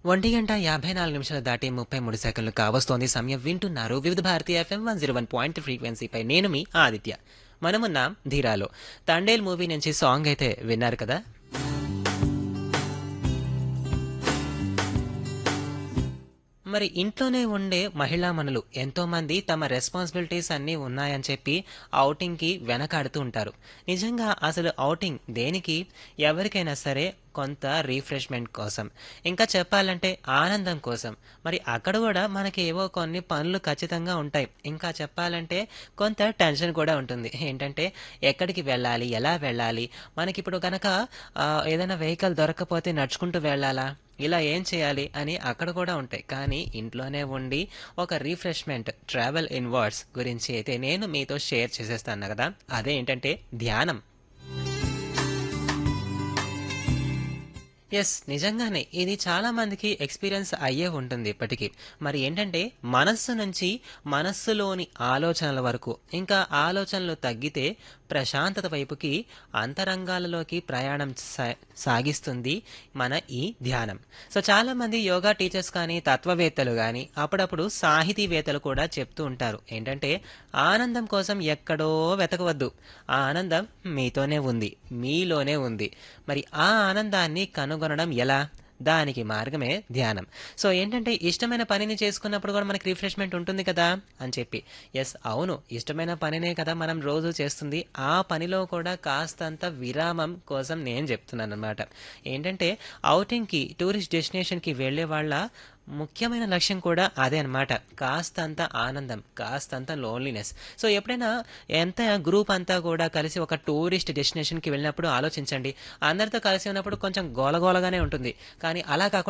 ఒంటి గంట యాభై నాలుగు నిమిషాలు దాటి ముప్పై మూడు సెకండ్లు కావస్తోంది సమయం వింటున్నారు Vividh Bharati FM one zero one point ఫ్రీక్వెన్సీపై నేను మీ ఆదిత్య మనమున్నాం ధీరాలో తండేల్ మూవీ నుంచి సాంగ్ అయితే విన్నారు కదా మరి ఇంట్లోనే ఉండే మహిళామణులు ఎంతోమంది తమ రెస్పాన్సిబిలిటీస్ అన్నీ ఉన్నాయని చెప్పి ఔటింగ్కి వెనకాడుతూ ఉంటారు నిజంగా అసలు ఔటింగ్ దేనికి ఎవరికైనా సరే కొంత రీఫ్రెష్మెంట్ కోసం ఇంకా చెప్పాలంటే ఆనందం కోసం మరి అక్కడ కూడా మనకి ఏవో కొన్ని పనులు ఖచ్చితంగా ఉంటాయి ఇంకా చెప్పాలంటే కొంత టెన్షన్ కూడా ఉంటుంది ఏంటంటే ఎక్కడికి వెళ్ళాలి ఎలా వెళ్ళాలి మనకి ఇప్పుడు కనుక ఆ, ఏదైనా వెహికల్ దొరకకపోతే నడుచుకుంటూ వెళ్ళాలా ఇలా ఏం చేయాలి అని అక్కడ కూడా ఉంటాయి కానీ ఇంట్లోనే ఉండి ఒక రీఫ్రెష్మెంట్ ట్రావెల్ ఇన్వర్డ్స్ గురించి అయితే నేను మీతో షేర్ చేసేస్తాను కదా అదే ఏంటంటే ధ్యానం ఎస్ నిజంగానే ఇది చాలా మందికి ఎక్స్పీరియన్స్ అయ్యే ఉంటుంది ఇప్పటికీ మరి ఏంటంటే మనస్సు నుంచి మనస్సులోని ఆలోచనల వరకు ఇంకా ఆలోచనలు తగ్గితే ప్రశాంతత వైపుకి అంతరంగాలలోకి ప్రయాణం సా- సాగిస్తుంది మన ఈ ధ్యానం సో చాలా మంది యోగా టీచర్స్ కానీ తత్వవేత్తలు కానీ అప్పుడప్పుడు సాహితీవేత్తలు కూడా చెప్తూ ఉంటారు ఏంటంటే ఆనందం కోసం ఎక్కడో వెతకవద్దు ఆ ఆనందం మీతోనే ఉంది మీలోనే ఉంది మరి ఆ ఆనందాన్ని కనుగొనడం ఎలా దానికి మార్గమే ధ్యానం సో ఏంటంటే ఇష్టమైన పనిని చేసుకున్నప్పుడు కూడా మనకి రిఫ్రెష్మెంట్ ఉంటుంది కదా అని చెప్పి ఎస్ అవును ఇష్టమైన పనినే కదా మనం రోజు చేస్తుంది ఆ పనిలో కూడా కాస్తంత విరామం కోసం నేను చెప్తున్నాను అనమాట ఏంటంటే ఔటింగ్కి టూరిస్ట్ డెస్టినేషన్కి వెళ్ళే వాళ్ళ ముఖ్యమైన లక్ష్యం కూడా అదే అనమాట కాస్తంత ఆనందం కాస్తంత లోన్లీనెస్ సో ఎప్పుడైనా ఎంత గ్రూప్ అంతా కూడా కలిసి ఒక టూరిస్ట్ డెస్టినేషన్కి వెళ్ళినప్పుడు ఆలోచించండి అందరితో కలిసి ఉన్నప్పుడు కొంచెం గోలగోలగానే ఉంటుంది కానీ అలా కాకుండా